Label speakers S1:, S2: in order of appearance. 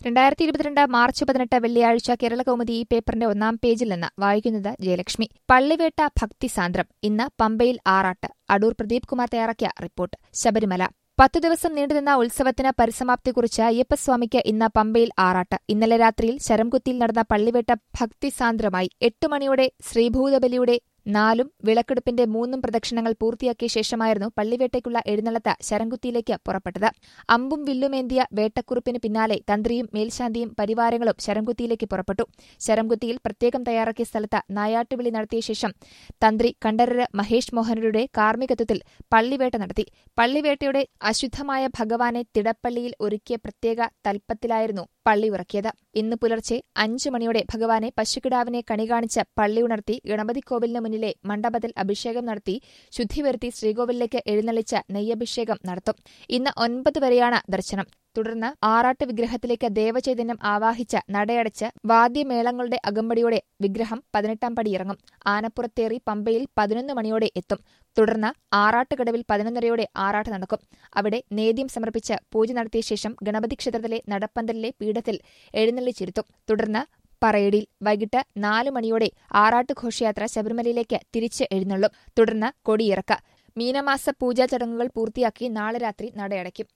S1: രണ്ടായിരത്തി ഇരുപത്തിരണ്ട് മാർച്ച് പതിനെട്ട് വെള്ളിയാഴ്ച കേരള കൗമുദി ഈ പേപ്പറിന്റെ ഒന്നാം പേജിൽ നിന്ന് വായിക്കുന്നത് ജയലക്ഷ്മി പള്ളിവേട്ട ഭക്തിസാന്ദ്രം ഇന്ന് പമ്പയിൽ ആറാട്ട് അടൂർ പ്രദീപ് കുമാർ തയ്യാറാക്കിയ റിപ്പോർട്ട് ശബരിമല പത്തു ദിവസം നീണ്ടുനിന്ന ഉത്സവത്തിന് പരിസമാപ്തി കുറിച്ച് അയ്യപ്പസ്വാമിക്ക് ഇന്ന് പമ്പയിൽ ആറാട്ട് ഇന്നലെ രാത്രിയിൽ ശരംകുത്തിയിൽ നടന്ന പള്ളിവേട്ട ഭക്തിസാന്ദ്രമായി എട്ടു മണിയോടെ ശ്രീഭൂതബലിയുടെ നാലും വിളക്കെടുപ്പിന്റെ മൂന്നും പ്രദക്ഷിണങ്ങൾ പൂർത്തിയാക്കിയ ശേഷമായിരുന്നു പള്ളിവേട്ടയ്ക്കുള്ള എഴുന്നള്ളത്ത് ശരംകുത്തിയിലേക്ക് പുറപ്പെട്ടത് അമ്പും വില്ലുമേന്തിയ വേട്ടക്കുറിപ്പിന് പിന്നാലെ തന്ത്രിയും മേൽശാന്തിയും പരിവാരങ്ങളും ശരംകുത്തിയിലേക്ക് പുറപ്പെട്ടു ശരംകുത്തിയിൽ പ്രത്യേകം തയ്യാറാക്കിയ സ്ഥലത്ത് നായാട്ടുവിളി നടത്തിയ ശേഷം തന്ത്രി കണ്ഠരര് മഹേഷ് മോഹനരുടെ കാർമ്മികത്വത്തിൽ പള്ളിവേട്ട നടത്തി പള്ളിവേട്ടയുടെ അശുദ്ധമായ ഭഗവാനെ തിടപ്പള്ളിയിൽ ഒരുക്കിയ പ്രത്യേക തൽപ്പത്തിലായിരുന്നു പള്ളി ഉറക്കിയത് ഇന്ന് പുലർച്ചെ അഞ്ചു മണിയോടെ ഭഗവാനെ പശുക്കിടാവിനെ കണികാണിച്ച് പള്ളി ഉണർത്തി ഗണപതിക്കോവിലിന് മുന്നിലെ മണ്ഡപത്തിൽ അഭിഷേകം നടത്തി ശുദ്ധി വരുത്തി ശ്രീകോവിലേക്ക് എഴുന്നള്ളിച്ച് നെയ്യഭിഷേകം നടത്തും ഇന്ന് ഒൻപത് വരെയാണ് ദർശനം തുടർന്ന് ആറാട്ട് വിഗ്രഹത്തിലേക്ക് ദേവചൈതന്യം ആവാഹിച്ച് നടയടച്ച് വാദ്യമേളങ്ങളുടെ അകമ്പടിയോടെ വിഗ്രഹം പതിനെട്ടാം പടി ഇറങ്ങും ആനപ്പുറത്തേറി പമ്പയിൽ പതിനൊന്ന് മണിയോടെ എത്തും തുടർന്ന് ആറാട്ടുകടവിൽ പതിനൊന്നരയോടെ ആറാട്ട് നടക്കും അവിടെ നേദ്യം സമർപ്പിച്ച് പൂജ നടത്തിയ ശേഷം ഗണപതി ക്ഷേത്രത്തിലെ നടപ്പന്തലിലെ പീഠത്തിൽ എഴുന്നള്ളിച്ചിരുത്തും തുടർന്ന് പറയടിയിൽ വൈകിട്ട് നാല് മണിയോടെ ആറാട്ട് ഘോഷയാത്ര ശബരിമലയിലേക്ക് തിരിച്ച് എഴുന്നള്ളും തുടർന്ന് കൊടിയിറക്ക മീനമാസ പൂജാ ചടങ്ങുകൾ പൂർത്തിയാക്കി നാളെ രാത്രി നടയടയ്ക്കും